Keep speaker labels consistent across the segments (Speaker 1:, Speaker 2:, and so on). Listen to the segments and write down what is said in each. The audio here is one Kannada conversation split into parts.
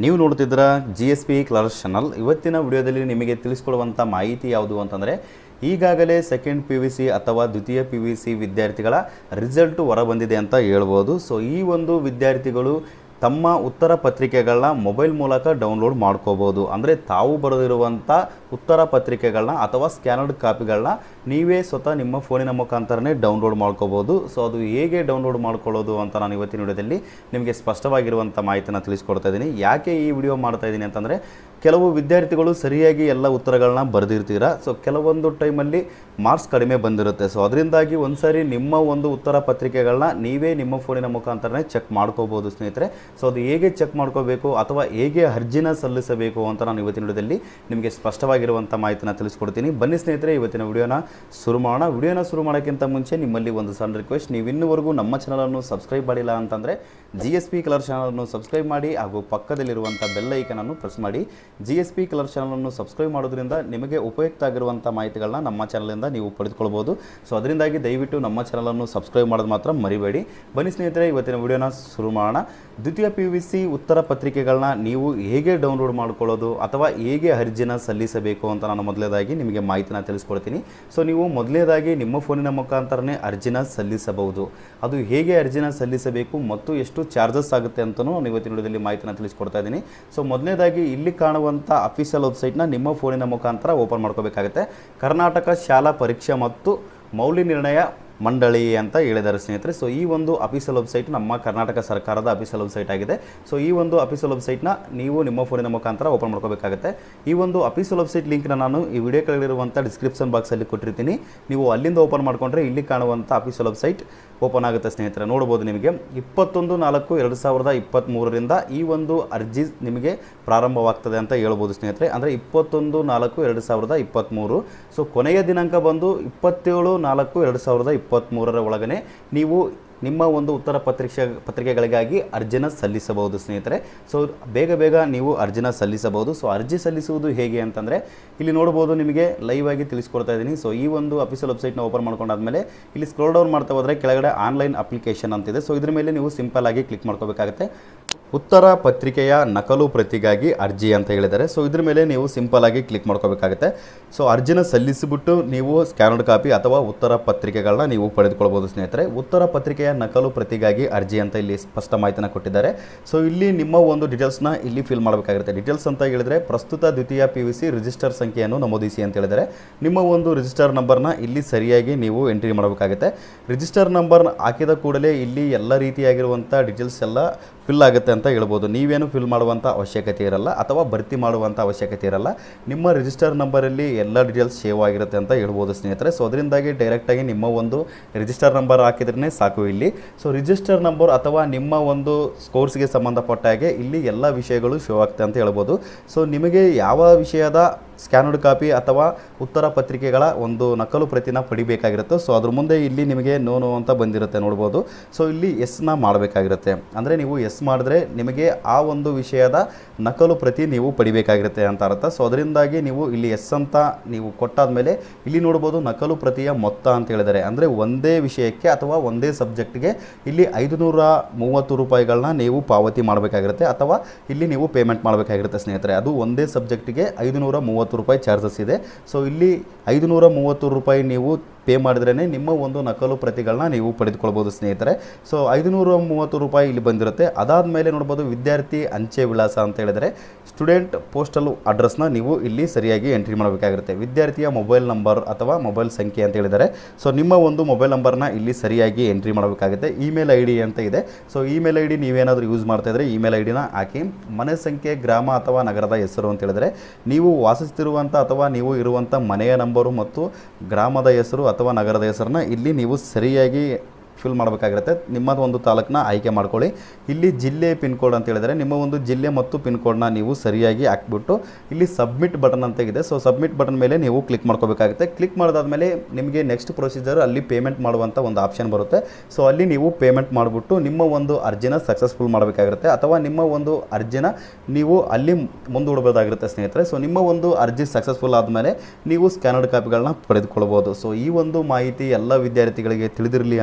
Speaker 1: ನೀವು ನೋಡ್ತಿದ್ರ G S P colours channel ಇವತ್ತಿನ ವಿಡಿಯೋದಲ್ಲಿ ನಿಮಗೆ ತಿಳಿಸ್ಕೊಡುವಂಥ ಮಾಹಿತಿ ಯಾವುದು ಅಂತಂದರೆ ಈಗಾಗಲೇ ಸೆಕೆಂಡ್ ಪಿ ವಿ ಸಿ ಅಥವಾ ದ್ವಿತೀಯ ಪಿ ವಿ ಸಿ ವಿದ್ಯಾರ್ಥಿಗಳ ರಿಸಲ್ಟು ಹೊರಬಂದಿದೆ ಅಂತ ಹೇಳ್ಬೋದು ಸೊ ಈ ಒಂದು ವಿದ್ಯಾರ್ಥಿಗಳು ತಮ್ಮ ಉತ್ತರ ಪತ್ರಿಕೆಗಳನ್ನ ಮೊಬೈಲ್ ಮೂಲಕ ಡೌನ್ಲೋಡ್ ಮಾಡ್ಕೋಬೋದು ಅಂದರೆ ತಾವು ಬರೆದಿರುವಂಥ ಉತ್ತರ ಪತ್ರಿಕೆಗಳನ್ನ ಅಥವಾ ಸ್ಕ್ಯಾನರ್ಡ್ ಕಾಪಿಗಳನ್ನ ನೀವೇ ಸ್ವತಃ ನಿಮ್ಮ ಫೋನಿನ ಮುಖಾಂತರನೇ ಡೌನ್ಲೋಡ್ ಮಾಡ್ಕೋಬೋದು ಸೊ ಅದು ಹೇಗೆ ಡೌನ್ಲೋಡ್ ಮಾಡ್ಕೊಳ್ಳೋದು ಅಂತ ನಾನು ಇವತ್ತಿನ ವಿಡಿಯೋದಲ್ಲಿ ನಿಮಗೆ ಸ್ಪಷ್ಟವಾಗಿರುವಂಥ ಮಾಹಿತಿನ ತಿಳಿಸ್ಕೊಡ್ತಾ ಇದ್ದೀನಿ ಯಾಕೆ ಈ ವಿಡಿಯೋ ಮಾಡ್ತಾ ಇದ್ದೀನಿ ಅಂತಂದರೆ ಕೆಲವು ವಿದ್ಯಾರ್ಥಿಗಳು ಸರಿಯಾಗಿ ಎಲ್ಲ ಉತ್ತರಗಳನ್ನ ಬರೆದಿರ್ತೀರ ಸೊ ಕೆಲವೊಂದು ಟೈಮಲ್ಲಿ ಮಾರ್ಕ್ಸ್ ಕಡಿಮೆ ಬಂದಿರುತ್ತೆ ಸೊ ಅದರಿಂದಾಗಿ ಒಂದ್ಸರಿ ನಿಮ್ಮ ಒಂದು ಉತ್ತರ ಪತ್ರಿಕೆಗಳನ್ನ ನೀವೇ ನಿಮ್ಮ ಫೋನಿನ ಮುಖಾಂತರನೇ ಚೆಕ್ ಮಾಡ್ಕೋಬೋದು ಸ್ನೇಹಿತರೆ ಸೊ ಅದು ಹೇಗೆ ಚೆಕ್ ಮಾಡ್ಕೋಬೇಕು ಅಥವಾ ಹೇಗೆ ಅರ್ಜಿನ ಸಲ್ಲಿಸಬೇಕು ಅಂತ ನಾನು ಇವತ್ತಿನ ವಿಡಿಯೋದಲ್ಲಿ ನಿಮಗೆ ಸ್ಪಷ್ಟವಾಗಿರುವಂಥ ಮಾಹಿತಿನ ತಿಳಿಸ್ಕೊಡ್ತೀನಿ ಬನ್ನಿ ಸ್ನೇಹಿತರೆ ಇವತ್ತಿನ ವಿಡಿಯೋನ ಶುರು ಮಾಡೋಣ ವಿಡಿಯೋನ ಶುರು ಮಾಡೋಕ್ಕಿಂತ ಮುಂಚೆ ನಿಮ್ಮಲ್ಲಿ ಒಂದು ಸಣ್ಣ ರಿಕ್ವೆಸ್ಟ್ ನೀವು ಇನ್ನೂವರೆಗೂ ನಮ್ಮ ಚಾನಲನ್ನು ಸಬ್ಸ್ಕ್ರೈಬ್ ಮಾಡಿಲ್ಲ ಅಂತಂದರೆ ಜಿ ಎಸ್ ಪಿ ಕಲರ್ ಚಾನಲನ್ನು ಸಬ್ಸ್ಕ್ರೈಬ್ ಮಾಡಿ ಹಾಗೂ ಪಕ್ಕದಲ್ಲಿರುವಂಥ ಬೆಲ್ ಐಕನನ್ನು ಪ್ರೆಸ್ ಮಾಡಿ ಜಿ ಎಸ್ ಪಿ ಕಲರ್ ಚಾನಲನ್ನು ಸಬ್ಸ್ಕ್ರೈಬ್ ಮಾಡೋದ್ರಿಂದ ನಿಮಗೆ ಉಪಯುಕ್ತ ಆಗಿರುವಂಥ ಮಾಹಿತಿಗಳನ್ನ ನಮ್ಮ ಚಾನಲಿಂದ ನೀವು ಪಡೆದುಕೊಳ್ಬೋದು ಸೊ ಅದರಿಂದಾಗಿ ದಯವಿಟ್ಟು ನಮ್ಮ ಚಾನಲನ್ನು ಸಬ್ಸ್ಕ್ರೈಬ್ ಮಾಡೋದು ಮಾತ್ರ ಮರಿಬೇಡಿ ಬನ್ನಿ ಸ್ನೇಹಿತರೆ ಇವತ್ತಿನ ವಿಡಿಯೋನ ಶುರು ಮಾಡೋಣ ದ್ವಿತೀಯ ಪಿ ಯು ಸಿ ಉತ್ತರ ಪತ್ರಿಕೆಗಳನ್ನ ನೀವು ಹೇಗೆ ಡೌನ್ಲೋಡ್ ಮಾಡ್ಕೊಳ್ಳೋದು ಅಥವಾ ಹೇಗೆ ಅರ್ಜಿನ ಸಲ್ಲಿಸಬೇಕು ಅಂತ ನಾನು ಮೊದಲೇದಾಗಿ ನಿಮಗೆ ಮಾಹಿತಿನ ತಿಳಿಸ್ಕೊಡ್ತೀನಿ ಸೊ ನೀವು ಮೊದಲೇದಾಗಿ ನಿಮ್ಮ ಫೋನಿನ ಮುಖಾಂತರನೇ ಅರ್ಜಿನ ಸಲ್ಲಿಸಬಹುದು ಅದು ಹೇಗೆ ಅರ್ಜಿನ ಸಲ್ಲಿಸಬೇಕು ಮತ್ತು ಎಷ್ಟು ಚಾರ್ಜಸ್ ಆಗುತ್ತೆ ಅಂತಲೂ ನಾನು ಇವತ್ತಿನ ವಿಡಿಯೋದಲ್ಲಿ ಮಾಹಿತಿನ ತಿಳಿಸ್ಕೊಡ್ತಾ ಇದ್ದೀನಿ ಸೊ ಮೊದಲನೇದಾಗಿ ಇಲ್ಲಿ ಕಾಣುವಂಥ ಅಫಿಷಿಯಲ್ ವೆಬ್ಸೈಟ್ನ ನಿಮ್ಮ ಫೋನಿನ ಮುಖಾಂತರ ಓಪನ್ ಮಾಡ್ಕೋಬೇಕಾಗುತ್ತೆ ಕರ್ನಾಟಕ ಶಾಲಾ ಪರೀಕ್ಷೆ ಮತ್ತು ಮೌಲ್ಯ ನಿರ್ಣಯ ಮಂಡಳಿ ಅಂತ ಹೇಳಿದ್ದಾರೆ ಸ್ನೇಹಿತರೆ ಸೊ ಈ ಒಂದು ಅಫಿಷಿಯಲ್ ವೆಬ್ಸೈಟ್ ನಮ್ಮ ಕರ್ನಾಟಕ ಸರ್ಕಾರದ ಅಫಿಷಿಯಲ್ ವೆಬ್ಸೈಟ್ ಆಗಿದೆ ಸೊ ಈ ಒಂದು ಅಫಿಷಿಯಲ್ ವೆಬ್ಸೈಟ್ನ ನೀವು ನಿಮ್ಮ ಫೋನಿನ ಮುಖಾಂತರ ಓಪನ್ ಮಾಡ್ಕೋಬೇಕಾಗುತ್ತೆ ಈ ಒಂದು ಅಫಿಷಿಯಲ್ ವೆಬ್ಸೈಟ್ ಲಿಂಕ್ನ ನಾನು ಈ ವಿಡಿಯೋ ಕೆಳಗಿರುವಂಥ ಡಿಸ್ಕ್ರಿಪ್ಷನ್ ಬಾಕ್ಸಲ್ಲಿ ಕೊಟ್ಟಿರ್ತೀನಿ ನೀವು ಅಲ್ಲಿಂದ ಓಪನ್ ಮಾಡ್ಕೊಂಡ್ರೆ ಇಲ್ಲಿ ಕಾಣುವಂಥ ಅಫಿಷಿಯಲ್ ವೆಬ್ಸೈಟ್ ಓಪನ್ ಆಗುತ್ತೆ ಸ್ನೇಹಿತರೆ ನೋಡ್ಬೋದು ನಿಮಗೆ ಇಪ್ಪತ್ತೊಂದು ನಾಲ್ಕು ಎರಡು ಸಾವಿರದ ಇಪ್ಪತ್ತ್ಮೂರರಿಂದ ಈ ಒಂದು ಅರ್ಜಿ ನಿಮಗೆ ಪ್ರಾರಂಭವಾಗ್ತದೆ ಅಂತ ಹೇಳ್ಬೋದು ಸ್ನೇಹಿತರೆ ಅಂದರೆ ಇಪ್ಪತ್ತೊಂದು ನಾಲ್ಕು ಎರಡು ಸಾವಿರದ ಇಪ್ಪತ್ತ್ಮೂರು ಸೊ ಕೊನೆಯ ದಿನಾಂಕ ಬಂದು ಇಪ್ಪತ್ತೇಳು ನಾಲ್ಕು ಎರಡು ಸಾವಿರದ ಇಪ್ಪತ್ತ್ಮೂರರ ಒಳಗನೆ ನೀವು ನಿಮ್ಮ ಒಂದು ಉತ್ತರ ಪತ್ರಿಕೆ ಪತ್ರಿಕೆಗಳಿಗಾಗಿ ಅರ್ಜಿನ ಸಲ್ಲಿಸಬಹುದು ಸ್ನೇಹಿತರೆ ಸೊ ಬೇಗ ಬೇಗ ನೀವು ಅರ್ಜಿನ ಸಲ್ಲಿಸಬಹುದು ಸೊ ಅರ್ಜಿ ಸಲ್ಲಿಸುವುದು ಹೇಗೆ ಅಂತಂದರೆ ಇಲ್ಲಿ ನೋಡ್ಬೋದು ನಿಮಗೆ ಲೈವ್ ಆಗಿ ತಿಳಿಸ್ಕೊಡ್ತಾ ಇದ್ದೀನಿ ಸೊ ಈ ಒಂದು ಅಫಿಷಿಯಲ್ ವೆಬ್ಸೈಟ್ನ ಓಪನ್ ಮಾಡ್ಕೊಂಡಾದ್ಮೇಲೆ ಇಲ್ಲಿ ಸ್ಕ್ರೋಲ್ ಡೌನ್ ಮಾಡ್ತಾ ಹೋದರೆ ಕೆಳಗಡೆ ಆನ್ಲೈನ್ ಅಪ್ಲಿಕೇಶನ್ ಅಂತಿದೆ ಸೊ ಇದ್ರ ಮೇಲೆ ನೀವು ಸಿಂಪಲ್ ಆಗಿ ಕ್ಲಿಕ್ ಮಾಡ್ಕೋಬೇಕಾಗುತ್ತೆ ಉತ್ತರ ಪತ್ರಿಕೆಯ ನಕಲು ಪ್ರತಿಗಾಗಿ ಅರ್ಜಿ ಅಂತ ಹೇಳಿದ್ದಾರೆ ಸೊ ಇದ್ರ ಮೇಲೆ ನೀವು ಸಿಂಪಲ್ ಆಗಿ ಕ್ಲಿಕ್ ಮಾಡ್ಕೋಬೇಕಾಗುತ್ತೆ ಸೊ ಅರ್ಜಿನ ಸಲ್ಲಿಸಿಬಿಟ್ಟು ನೀವು ಸ್ಕ್ಯಾನರ್ಡ್ ಕಾಪಿ ಅಥವಾ ಉತ್ತರ ಪತ್ರಿಕೆಗಳನ್ನ ನೀವು ಪಡೆದುಕೊಳ್ಬೋದು ಸ್ನೇಹಿತರೆ ಉತ್ತರ ಪತ್ರಿಕೆಯ ನಕಲು ಪ್ರತಿಗಾಗಿ ಅರ್ಜಿ ಅಂತ ಇಲ್ಲಿ ಸ್ಪಷ್ಟ ಮಾಹಿತಿನ ಕೊಟ್ಟಿದ್ದಾರೆ ಸೊ ಇಲ್ಲಿ ನಿಮ್ಮ ಒಂದು ಡೀಟೇಲ್ಸ್ನ ಇಲ್ಲಿ ಫಿಲ್ ಮಾಡಬೇಕಾಗುತ್ತೆ ಡೀಟೇಲ್ಸ್ ಅಂತ ಹೇಳಿದ್ರೆ ಪ್ರಸ್ತುತ ದ್ವಿತೀಯ ಪಿ ಯು ಸಿ ರಿಜಿಸ್ಟರ್ ಸಂಖ್ಯೆಯನ್ನು ನಮೂದಿಸಿ ಅಂತ ಹೇಳಿದರೆ ನಿಮ್ಮ ಒಂದು ರಿಜಿಸ್ಟರ್ ನಂಬರ್ನ ಇಲ್ಲಿ ಸರಿಯಾಗಿ ನೀವು ಎಂಟ್ರಿ ಮಾಡಬೇಕಾಗುತ್ತೆ ರಿಜಿಸ್ಟರ್ ನಂಬರ್ ಹಾಕಿದ ಕೂಡಲೇ ಇಲ್ಲಿ ಎಲ್ಲ ರೀತಿಯಾಗಿರುವಂಥ ಡೀಟೇಲ್ಸ್ ಎಲ್ಲ ಫಿಲ್ ಆಗುತ್ತೆ ಅಂತ ಹೇಳ್ಬೋದು ನೀವೇನು ಫಿಲ್ ಮಾಡುವಂಥ ಅವಶ್ಯಕತೆ ಇರಲ್ಲ ಅಥವಾ ಭರ್ತಿ ಮಾಡುವಂಥ ಅವಶ್ಯಕತೆ ಇರಲ್ಲ ನಿಮ್ಮ ರಿಜಿಸ್ಟರ್ ನಂಬರಲ್ಲಿ ಎಲ್ಲ ಡೀಟೇಲ್ಸ್ ಸೇವ್ ಆಗಿರುತ್ತೆ ಅಂತ ಹೇಳ್ಬೋದು ಸ್ನೇಹಿತರೆ ಸೊ ಅದರಿಂದಾಗಿ ಡೈರೆಕ್ಟಾಗಿ ನಿಮ್ಮ ಒಂದು ರಿಜಿಸ್ಟರ್ ನಂಬರ್ ಹಾಕಿದ್ರೇ ಸಾಕು ಇಲ್ಲಿ ಸೊ ರಿಜಿಸ್ಟರ್ ನಂಬರ್ ಅಥವಾ ನಿಮ್ಮ ಒಂದು ಸ್ಕೋರ್ಸ್ಗೆ ಸಂಬಂಧಪಟ್ಟ ಹಾಗೆ ಇಲ್ಲಿ ಎಲ್ಲ ವಿಷಯಗಳು ಶೋ ಆಗ್ತದೆ ಅಂತ ಹೇಳ್ಬೋದು ಸೊ ನಿಮಗೆ ಯಾವ ವಿಷಯದ ಸ್ಕ್ಯಾನರ್ಡ್ ಕಾಪಿ ಅಥವಾ ಉತ್ತರ ಪತ್ರಿಕೆಗಳ ಒಂದು ನಕಲು ಪ್ರತಿನ ಪಡಿಬೇಕಾಗಿರುತ್ತೆ ಸೊ ಅದ್ರ ಮುಂದೆ ಇಲ್ಲಿ ನಿಮಗೆ ನೋ ನೋ ಅಂತ ಬಂದಿರುತ್ತೆ ನೋಡ್ಬೋದು ಸೊ ಇಲ್ಲಿ ಎಸ್ನ ಮಾಡಬೇಕಾಗಿರುತ್ತೆ ಅಂದರೆ ನೀವು ಎಸ್ ಮಾಡಿದ್ರೆ ನಿಮಗೆ ಆ ಒಂದು ವಿಷಯದ ನಕಲು ಪ್ರತಿ ನೀವು ಪಡಿಬೇಕಾಗಿರುತ್ತೆ ಅಂತ ಅರ್ಥ ಸೊ ಅದರಿಂದಾಗಿ ನೀವು ಇಲ್ಲಿ ಎಸ್ ಅಂತ ನೀವು ಕೊಟ್ಟಾದ್ಮೇಲೆ ಇಲ್ಲಿ ನೋಡ್ಬೋದು ನಕಲು ಪ್ರತಿಯ ಮೊತ್ತ ಅಂತ ಹೇಳಿದ್ದಾರೆ ಅಂದರೆ ಒಂದೇ ವಿಷಯಕ್ಕೆ ಅಥವಾ ಒಂದೇ ಸಬ್ಜೆಕ್ಟ್ಗೆ ಇಲ್ಲಿ ಐದುನೂರ ಮೂವತ್ತು ರೂಪಾಯಿಗಳನ್ನ ನೀವು ಪಾವತಿ ಮಾಡಬೇಕಾಗಿರುತ್ತೆ ಅಥವಾ ಇಲ್ಲಿ ನೀವು ಪೇಮೆಂಟ್ ಮಾಡಬೇಕಾಗಿರುತ್ತೆ ಸ್ನೇಹಿತರೆ ಅದು ಒಂದೇ ಸಬ್ಜೆಕ್ಟಿಗೆ ಐದುನೂರ ಮೂವತ್ತು ರೂಪಾಯಿ ಚಾರ್ಜಸ್ ಇದೆ ಸೊ ಇಲ್ಲಿ ಐದುನೂರ ಮೂವತ್ತು ರೂಪಾಯಿ ನೀವು ಪೇ ಮಾಡಿದ್ರೇ ನಿಮ್ಮ ಒಂದು ನಕಲು ಪ್ರತಿಗಳನ್ನ ನೀವು ಪಡೆದುಕೊಳ್ಬೋದು ಸ್ನೇಹಿತರೆ ಸೊ ಐದುನೂರ ಮೂವತ್ತು ರೂಪಾಯಿ ಇಲ್ಲಿ ಬಂದಿರುತ್ತೆ ಅದಾದಮೇಲೆ ನೋಡ್ಬೋದು ವಿದ್ಯಾರ್ಥಿ ಅಂಚೆ ವಿಳಾಸ ಅಂತ ಹೇಳಿದರೆ ಸ್ಟೂಡೆಂಟ್ ಪೋಸ್ಟಲ್ ಅಡ್ರೆಸ್ನ ನೀವು ಇಲ್ಲಿ ಸರಿಯಾಗಿ ಎಂಟ್ರಿ ಮಾಡಬೇಕಾಗಿರುತ್ತೆ ವಿದ್ಯಾರ್ಥಿಯ ಮೊಬೈಲ್ ನಂಬರ್ ಅಥವಾ ಮೊಬೈಲ್ ಸಂಖ್ಯೆ ಅಂತ ಹೇಳಿದರೆ ಸೊ ನಿಮ್ಮ ಒಂದು ಮೊಬೈಲ್ ನಂಬರ್ನ ಇಲ್ಲಿ ಸರಿಯಾಗಿ ಎಂಟ್ರಿ ಮಾಡಬೇಕಾಗುತ್ತೆ ಇಮೇಲ್ ಐ ಡಿ ಅಂತ ಇದೆ ಸೊ ಇಮೇಲ್ ಐ ಡಿ ನೀವೇನಾದರೂ ಯೂಸ್ ಮಾಡ್ತಾ ಇದ್ರೆ ಇಮೇಲ್ ಐ ಡಿನ ಹಾಕಿ ಮನೆ ಸಂಖ್ಯೆ ಗ್ರಾಮ ಅಥವಾ ನಗರದ ಹೆಸರು ಅಂತ ಹೇಳಿದರೆ ನೀವು ವಾಸಿಸ್ತಿರುವಂಥ ಅಥವಾ ನೀವು ಇರುವಂಥ ಮನೆಯ ನಂಬರು ಮತ್ತು ಗ್ರಾಮದ ಹೆಸರು ಅಥವಾ ನಗರದ ಹೆಸರನ್ನ ಇಲ್ಲಿ ನೀವು ಸರಿಯಾಗಿ ಫಿಲ್ ಮಾಡಬೇಕಾಗಿರುತ್ತೆ ನಿಮ್ಮದು ಒಂದು ತಾಲೂಕನ್ನ ಆಯ್ಕೆ ಮಾಡ್ಕೊಳ್ಳಿ ಇಲ್ಲಿ ಜಿಲ್ಲೆ ಪಿನ್ ಕೋಡ್ ಅಂತ ಹೇಳಿದರೆ ನಿಮ್ಮ ಒಂದು ಜಿಲ್ಲೆ ಮತ್ತು ಪಿನ್ ಕೋಡ್ನ ನೀವು ಸರಿಯಾಗಿ ಹಾಕ್ಬಿಟ್ಟು ಇಲ್ಲಿ ಸಬ್ಮಿಟ್ ಬಟನ್ ಅಂತ ಇದೆ ಸೊ ಸಬ್ಮಿಟ್ ಬಟನ್ ಮೇಲೆ ನೀವು ಕ್ಲಿಕ್ ಮಾಡ್ಕೋಬೇಕಾಗುತ್ತೆ ಕ್ಲಿಕ್ ಮಾಡಿದಾದ್ಮೇಲೆ ನಿಮಗೆ ನೆಕ್ಸ್ಟ್ ಪ್ರೊಸೀಜರ್ ಅಲ್ಲಿ ಪೇಮೆಂಟ್ ಮಾಡುವಂಥ ಒಂದು ಆಪ್ಷನ್ ಬರುತ್ತೆ ಸೊ ಅಲ್ಲಿ ನೀವು ಪೇಮೆಂಟ್ ಮಾಡಿಬಿಟ್ಟು ನಿಮ್ಮ ಒಂದು ಅರ್ಜಿನ ಸಕ್ಸಸ್ಫುಲ್ ಮಾಡಬೇಕಾಗಿರುತ್ತೆ ಅಥವಾ ನಿಮ್ಮ ಒಂದು ಅರ್ಜಿನ ನೀವು ಅಲ್ಲಿ ಮುಂದೂಡಬಹುದಾಗಿರುತ್ತೆ ಸ್ನೇಹಿತರೆ ಸೊ ನಿಮ್ಮ ಒಂದು ಅರ್ಜಿ ಸಕ್ಸಸ್ಫುಲ್ ಆದಮೇಲೆ ನೀವು ಸ್ಕ್ಯಾನರ್ಡ್ ಕಾಪಿಗಳನ್ನ ಪಡೆದುಕೊಳ್ಬೋದು ಸೊ ಈ ಒಂದು ಮಾಹಿತಿ ಎಲ್ಲ ವಿದ್ಯಾರ್ಥಿಗಳಿಗೆ ತಿಳಿದಿರಲಿ ಅಂತ ನಾನು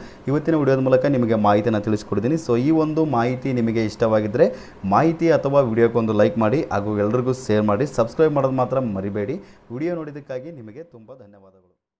Speaker 1: ಇವತ್ತಿನ ವಿಡಿಯೋದ ಮೂಲಕ ನಿಮಗೆ ಮಾಹಿತಿಯನ್ನು ತಿಳಿಸ್ಕೊಡ್ತೀನಿ ಸೊ ಈ ಒಂದು ಮಾಹಿತಿ ನಿಮಗೆ ಇಷ್ಟವಾಗಿದ್ದರೆ ಮಾಹಿತಿ ಅಥವಾ ವಿಡಿಯೋಕ್ಕೊಂದು ಲೈಕ್ ಮಾಡಿ ಹಾಗೂ ಎಲ್ರಿಗೂ ಶೇರ್ ಮಾಡಿ ಸಬ್ಸ್ಕ್ರೈಬ್ ಮಾಡೋದು ಮಾತ್ರ ಮರಿಬೇಡಿ ವಿಡಿಯೋ ನೋಡಿದ್ದಕ್ಕಾಗಿ ನಿಮಗೆ ತುಂಬ ಧನ್ಯವಾದಗಳು